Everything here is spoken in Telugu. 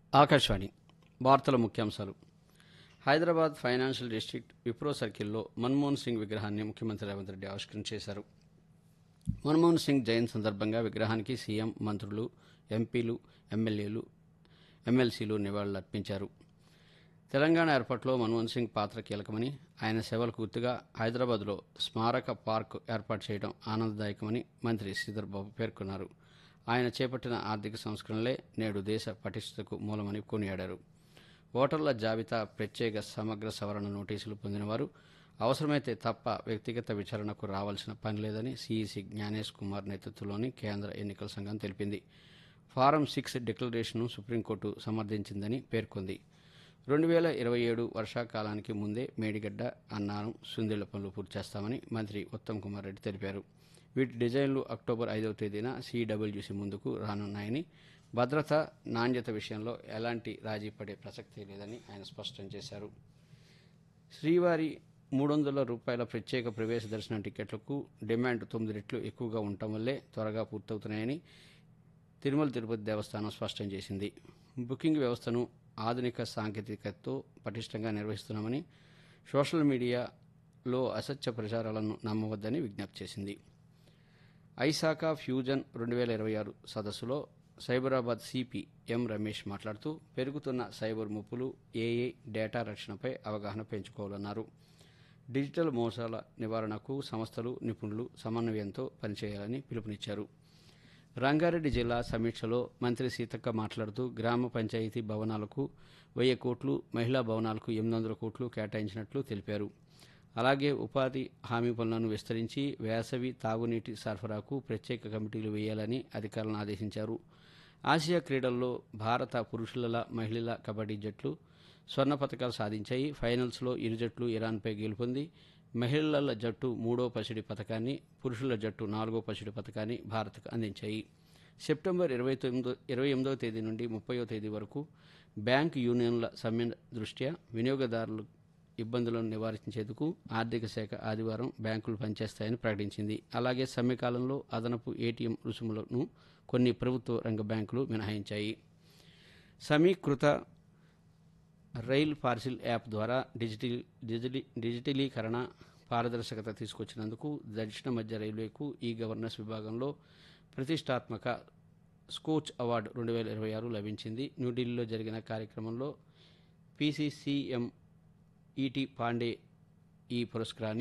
ఆకాశవాణి వార్తల ముఖ్యాంశాలు హైదరాబాద్ ఫైనాన్షియల్ డిస్ట్రిక్ట్ విప్రో సర్కిల్లో మన్మోహన్ సింగ్ విగ్రహాన్ని ముఖ్యమంత్రి రేవంత్ రెడ్డి ఆవిష్కరించేశారు మన్మోహన్ సింగ్ జయంతి సందర్భంగా విగ్రహానికి సీఎం మంత్రులు ఎంపీలు ఎమ్మెల్యేలు ఎమ్మెల్సీలు నివాళులర్పించారు తెలంగాణ ఏర్పాటులో మన్మోహన్ సింగ్ పాత్ర కీలకమని ఆయన సేవలకు గుర్తుగా హైదరాబాద్లో స్మారక పార్క్ ఏర్పాటు చేయడం ఆనందదాయకమని మంత్రి శ్రీధర్ బాబు పేర్కొన్నారు ఆయన చేపట్టిన ఆర్థిక సంస్కరణలే నేడు దేశ పటిష్టతకు మూలమని కొనియాడారు ఓటర్ల జాబితా ప్రత్యేక సమగ్ర సవరణ నోటీసులు పొందినవారు అవసరమైతే తప్ప వ్యక్తిగత విచారణకు రావాల్సిన పని లేదని సీఈసీ జ్ఞానేష్ కుమార్ నేతృత్వంలోని కేంద్ర ఎన్నికల సంఘం తెలిపింది ఫారం సిక్స్ డిక్లరేషన్ను సుప్రీంకోర్టు సమర్థించిందని పేర్కొంది రెండు వేల ఇరవై ఏడు వర్షాకాలానికి ముందే మేడిగడ్డ అన్నారం సుందిళ్ల పనులు పూర్తి చేస్తామని మంత్రి ఉత్తమ్ కుమార్ రెడ్డి తెలిపారు వీటి డిజైన్లు అక్టోబర్ ఐదవ తేదీన సిడబ్ల్యూసీ ముందుకు రానున్నాయని భద్రత నాణ్యత విషయంలో ఎలాంటి రాజీ పడే ప్రసక్తి లేదని ఆయన స్పష్టం చేశారు శ్రీవారి మూడు వందల రూపాయల ప్రత్యేక ప్రవేశ దర్శనం టికెట్లకు డిమాండ్ తొమ్మిది రెట్లు ఎక్కువగా ఉండటం వల్లే త్వరగా పూర్తవుతున్నాయని తిరుమల తిరుపతి దేవస్థానం స్పష్టం చేసింది బుకింగ్ వ్యవస్థను ఆధునిక సాంకేతికతతో పటిష్టంగా నిర్వహిస్తున్నామని సోషల్ మీడియాలో అసత్య ప్రచారాలను నమ్మవద్దని విజ్ఞప్తి చేసింది ఐసాకా ఫ్యూజన్ రెండు వేల ఇరవై ఆరు సదస్సులో సైబరాబాద్ సిపి ఎం రమేష్ మాట్లాడుతూ పెరుగుతున్న సైబర్ ముప్పులు ఏఏ డేటా రక్షణపై అవగాహన పెంచుకోవాలన్నారు డిజిటల్ మోసాల నివారణకు సంస్థలు నిపుణులు సమన్వయంతో పనిచేయాలని పిలుపునిచ్చారు రంగారెడ్డి జిల్లా సమీక్షలో మంత్రి సీతక్క మాట్లాడుతూ గ్రామ పంచాయతీ భవనాలకు వెయ్యి కోట్లు మహిళా భవనాలకు ఎనిమిది వందల కోట్లు కేటాయించినట్లు తెలిపారు అలాగే ఉపాధి హామీ పనులను విస్తరించి వేసవి తాగునీటి సరఫరాకు ప్రత్యేక కమిటీలు వేయాలని అధికారులను ఆదేశించారు ఆసియా క్రీడల్లో భారత పురుషుల మహిళల కబడ్డీ జట్లు స్వర్ణ పథకాలు సాధించాయి ఫైనల్స్లో ఇరు జట్లు ఇరాన్పై గెలుపొంది మహిళల జట్టు మూడో పసిడి పథకాన్ని పురుషుల జట్టు నాలుగో పసిడి పథకాన్ని భారత్కు అందించాయి సెప్టెంబర్ ఇరవై తొమ్మిదో ఇరవై ఎనిమిదవ తేదీ నుండి ముప్పయో తేదీ వరకు బ్యాంక్ యూనియన్ల సమ్మె దృష్ట్యా వినియోగదారులు ఇబ్బందులను నివారించేందుకు ఆర్థిక శాఖ ఆదివారం బ్యాంకులు పనిచేస్తాయని ప్రకటించింది అలాగే సమ్మె కాలంలో అదనపు ఏటీఎం రుసుములను కొన్ని ప్రభుత్వ రంగ బ్యాంకులు మినహాయించాయి సమీకృత రైల్ పార్సిల్ యాప్ ద్వారా డిజిటల్ డిజిటలీ డిజిటలీకరణ పారదర్శకత తీసుకొచ్చినందుకు దక్షిణ మధ్య రైల్వేకు ఈ గవర్నెన్స్ విభాగంలో ప్రతిష్టాత్మక స్కోచ్ అవార్డు రెండు వేల ఇరవై ఆరు లభించింది న్యూఢిల్లీలో జరిగిన కార్యక్రమంలో పీసీసీఎం ఈటీ పాండే ఈ పురస్కారాన్ని